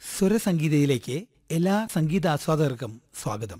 സ്വരസംഗീതയിലേക്ക് എല്ലാ സംഗീത ആസ്വാദകർക്കും സ്വാഗതം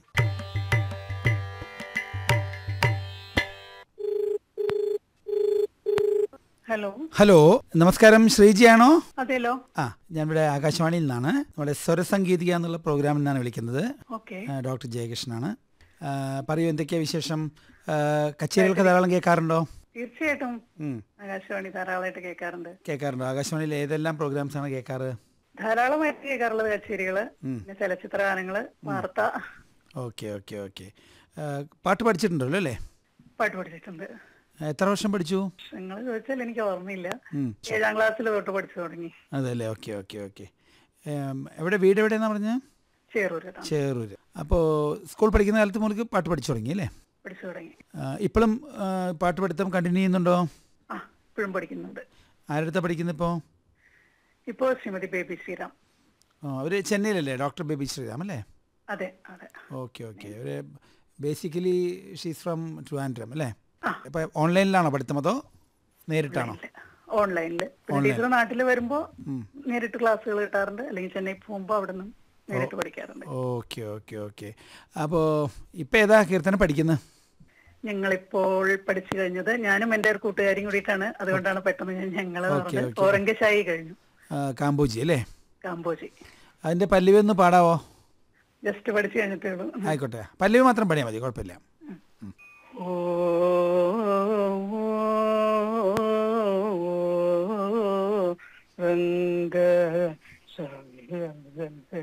hello hello നമസ്കാരം ശ്രീജിയാണോ അതെല്ലോ ആ ഞാൻ ഇവിടെ ആകാശവാണിയിൽ നിന്നാണ് നമ്മുടെ സ്വരസംഗീതിക എന്നുള്ള പ്രോഗ്രാമിൽ നിന്നാണ് വിളിക്കുന്നത് ഓക്കെ ആ, ഡോക്ടർ ജയകൃഷ്ണനാണ് ആ, പറയൂ എന്തൊക്കെയാ വിശേഷം ആ, കച്ചേരികൾക്ക് ധാരാളം കേൾക്കാറുണ്ടോ തീർച്ചയായിട്ടും ഉം, ആകാശവാണി ധാരാളമായിട്ട് കേൾക്കാറുണ്ട് കേൾക്കാറുണ്ടോ ആകാശവാണിയിൽ ഏതെല്ലാം പ്രോഗ്രാംസ് ആണ് കേൾക്കാറ് ധാരാളമായിട്ട് കേൾക്കാറുള്ളത് കച്ചേരികള് പിന്നെ ചലച്ചിത്ര ഗാനങ്ങള് വാർത്ത ഓക്കെ ഓക്കെ ഓക്കെ പാട്ട് പഠിച്ചിട്ടുണ്ടല്ലോ അല്ലേ പാട്ട് പഠിച്ചിട്ടുണ്ട് എത്ര വർഷം പഠിച്ചു നിങ്ങൾ ചോദിച്ചാൽ എനിക്ക് ഓർമ്മയില്ല ഉം, ഏഴാം ക്ലാസ്സിൽ തൊട്ട് പഠിച്ചു തുടങ്ങി അതല്ലേ ഓക്കെ ഓക്കെ ഓക്കെ ഏം, എവിടെ വീട് എവിടെയെന്നാ പറഞ്ഞത് ചേറൂര് ചേറൂര് അപ്പോൾ സ്കൂൾ പഠിക്കുന്ന കാലത്ത് മുതൽക്ക് പാട്ട് പഠിച്ചു തുടങ്ങി അല്ലേ പഠിച്ചു തുടങ്ങി ഇപ്പോഴും പാട്ട് പഠിത്തം കണ്ടിന്യൂ ചെയ്യുന്നുണ്ടോ ആ ഇപ്പോഴും പഠിക്കുന്നുണ്ട് ആരുടെ പഠിക്കുന്നത് ഇപ്പോൾ ഇപ്പോ ശ്രീമതി ബേബി ശ്രീറാം അവർ ചെന്നൈയിലല്ലേ ഡോക്ടർ ബേബി ശ്രീറാം അല്ലേ അതെ അതെ ഓക്കെ ഓക്കെ അവർ ബേസിക്കലി ഷീസ് ഫ്രം ട്രിവാൻഡ്രം അല്ലേ ആ. ഇപ്പോൾ ഓൺലൈനിലാണോ പഠിത്തം അതോ നേരിട്ടാണോ ഓൺലൈനില് ടീച്ചർ നാട്ടിൽ വരുമ്പോ നേരിട്ട് ക്ലാസ്സുകൾ കിട്ടാറുണ്ട് അല്ലെങ്കിൽ ചെന്നൈ പോകുമ്പോ അവിടെ നിന്ന് നേരിട്ട് പഠിക്കാറുണ്ട് ഓക്കെ ഓക്കെ ഓക്കെ അപ്പോൾ ഇപ്പോൾ ഏതാ കീർത്തനം പഠിക്കുന്നത് ഞങ്ങളിപ്പോൾ പഠിച്ചു കഴിഞ്ഞത് ഞാനും എന്റെ ഒരു കൂട്ടുകാരിയും കൂടിയിട്ടാണ് അതുകൊണ്ടാണ് പെട്ടെന്ന് ഞാൻ ഞങ്ങള് ഓക്കേ, പറഞ്ഞത് ഓക്കേ. ഓറങ്കശായി കഴിഞ്ഞു ആ, കാമ്പോജി അല്ലേ കാമ്പോജി അതിൻ്റെ പല്ലവി ഒന്ന് പാടാവോ ജസ്റ്റ് പഠിച്ചു കഴിഞ്ഞിട്ടേ ഉള്ളൂ ആയിക്കോട്ടെ പല്ലവി മാത്രം പാടിയാൽ മതി കുഴപ്പമില്ല ഓ രംഗ